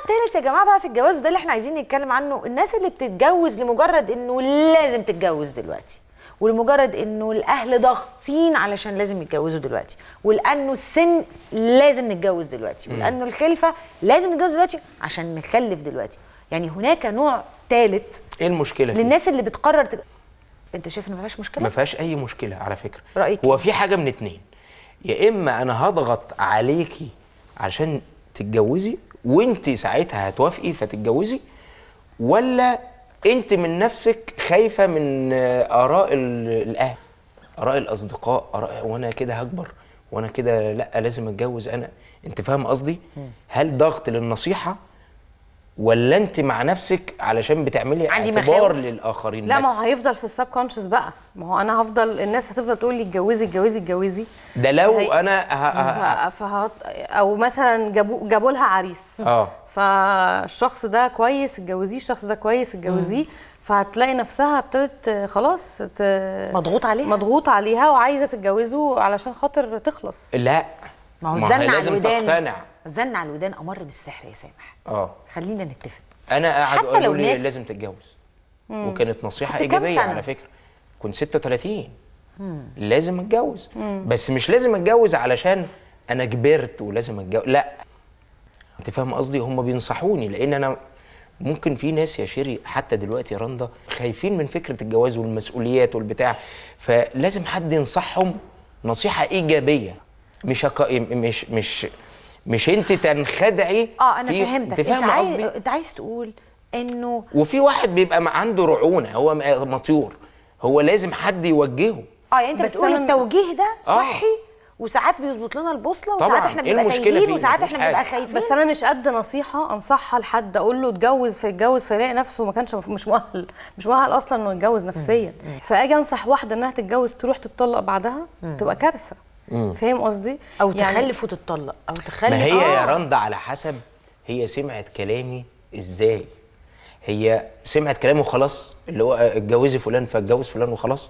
التالت يا جماعه بقى في الجواز وده اللي احنا عايزين نتكلم عنه الناس اللي بتتجوز لمجرد انه لازم تتجوز دلوقتي ولمجرد انه الاهل ضاغطين علشان لازم يتجوزوا دلوقتي ولانه السن لازم نتجوز دلوقتي ولانه الخلفه لازم نتجوز دلوقتي عشان نخلف دلوقتي يعني هناك نوع ثالث ايه المشكله فيه؟ للناس اللي بتقرر تج... انت شايف ان ما فيهاش مشكله ما فيهاش اي مشكله على فكره رأيك هو إيه؟ في حاجه من اتنين يا اما انا هضغط عليكي عشان تتجوزي وانت ساعتها هتوافقي فتتجوزي ولا انت من نفسك خايفه من آه، اراء ال- الاهل اراء الاصدقاء اراء وانا كده هكبر وانا كده لا لازم اتجوز انا انت فاهم قصدي هل ضغط للنصيحه ولا انت مع نفسك علشان بتعملي عندي اعتبار مخاوف. للاخرين لا بس ما هو هيفضل في السب كونشس بقى ما هو انا هفضل الناس هتفضل تقول لي اتجوزي اتجوزي اتجوزي ده لو هي- انا ه... ه... ف- فهت... او مثلا جابوا جابوا لها عريس اه فالشخص ده كويس اتجوزيه الشخص ده كويس اتجوزيه فهتلاقي نفسها ابتدت خلاص ت... مضغوط عليها مضغوط عليها وعايزه تتجوزه علشان خاطر تخلص لا ما هو ما الزن هي على لازم الودان تقتنع. الزن على الودان امر بالسحر يا سامح اه خلينا نتفق انا قاعد حتى اقول لو لي ناس- لازم تتجوز وكانت نصيحه كنت كام ايجابيه سنة؟ على فكره كنت 36 لازم اتجوز بس مش لازم اتجوز علشان انا كبرت ولازم اتجوز لا انت فاهم قصدي هم بينصحوني لان انا ممكن في ناس يا شيري حتى دلوقتي يا رندا خايفين من فكره الجواز والمسؤوليات والبتاع فلازم حد ينصحهم نصيحه ايجابيه مش أك... مش مش مش انت تنخدعي اه انا في- فهمتك انت فاهمه عايز قصدي انت عايز تقول انه وفي واحد بيبقى م- عنده رعونه هو م- مطيور هو لازم حد يوجهه اه يعني انت بس بتقول أنا- التوجيه ده آه. صحي وساعات بيظبط لنا البوصله طبعاً. وساعات احنا إيه بنبقى المشكلة تايهين فيه؟ وساعات مفيش احنا بنبقى حاجة. خايفين بس انا مش قد نصيحه انصحها لحد اقول له اتجوز فيتجوز فيلاقي نفسه ما كانش مش مؤهل مش مؤهل اصلا انه يتجوز نفسيا فاجي انصح واحده انها تتجوز تروح تتطلق بعدها تبقى كارثه فاهم قصدي او يعني تخلف وتتطلق او تخلف ما هي آه. يا رندا على حسب هي سمعت كلامي ازاي هي سمعت كلامي وخلاص اللي هو اتجوزي فلان فاتجوز فلان وخلاص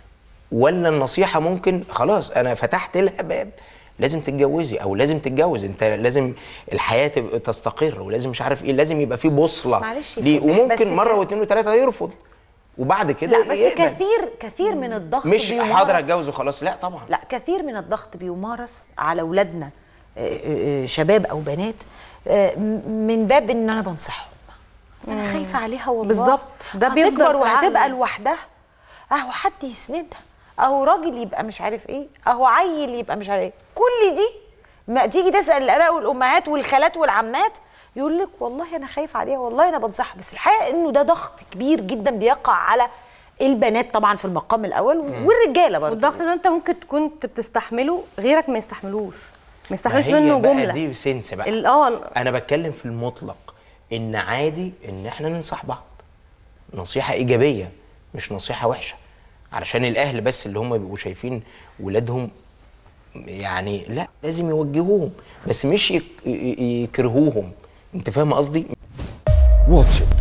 ولا النصيحه ممكن خلاص انا فتحت لها باب لازم تتجوزي او لازم تتجوز انت لازم الحياه تبقى تستقر ولازم مش عارف ايه لازم يبقى في بوصله معلش يا ليه سامح، بس وممكن مره ك- واثنين وثلاثه يرفض وبعد كده لا بس يقبل. كثير كثير من الضغط مش بيمارس- حاضر اتجوز وخلاص لا طبعا لا كثير من الضغط بيمارس على اولادنا آه، آه، آه، شباب او بنات آه، م- من باب ان انا بنصحهم انا خايفه عليها والله بالظبط. ده بيفضل هتكبر في وهتبقى عقلي. لوحدها اهو حد يسندها اهو راجل يبقى مش عارف ايه اهو عيل يبقى مش عارف ايه كل دي ما تيجي تسال الاباء والامهات والخالات والعمات يقول لك والله انا خايف عليها والله انا بنصحها بس الحقيقه انه ده ضغط كبير جدا بيقع على البنات طبعا في المقام الاول والرجاله برضه والضغط ده انت ممكن تكون انت بتستحمله غيرك ما يستحملوش ما ما يستحملش هي منه بقى جمله دي سنس بقى ال- اه انا بتكلم في المطلق ان عادي ان احنا ننصح بعض نصيحه ايجابيه مش نصيحه وحشه علشان الاهل بس اللي هم بيبقوا شايفين ولادهم يعني لا لازم يوجهوهم بس مش يك- ي- ي- يكرهوهم انت فاهم قصدي واتش إت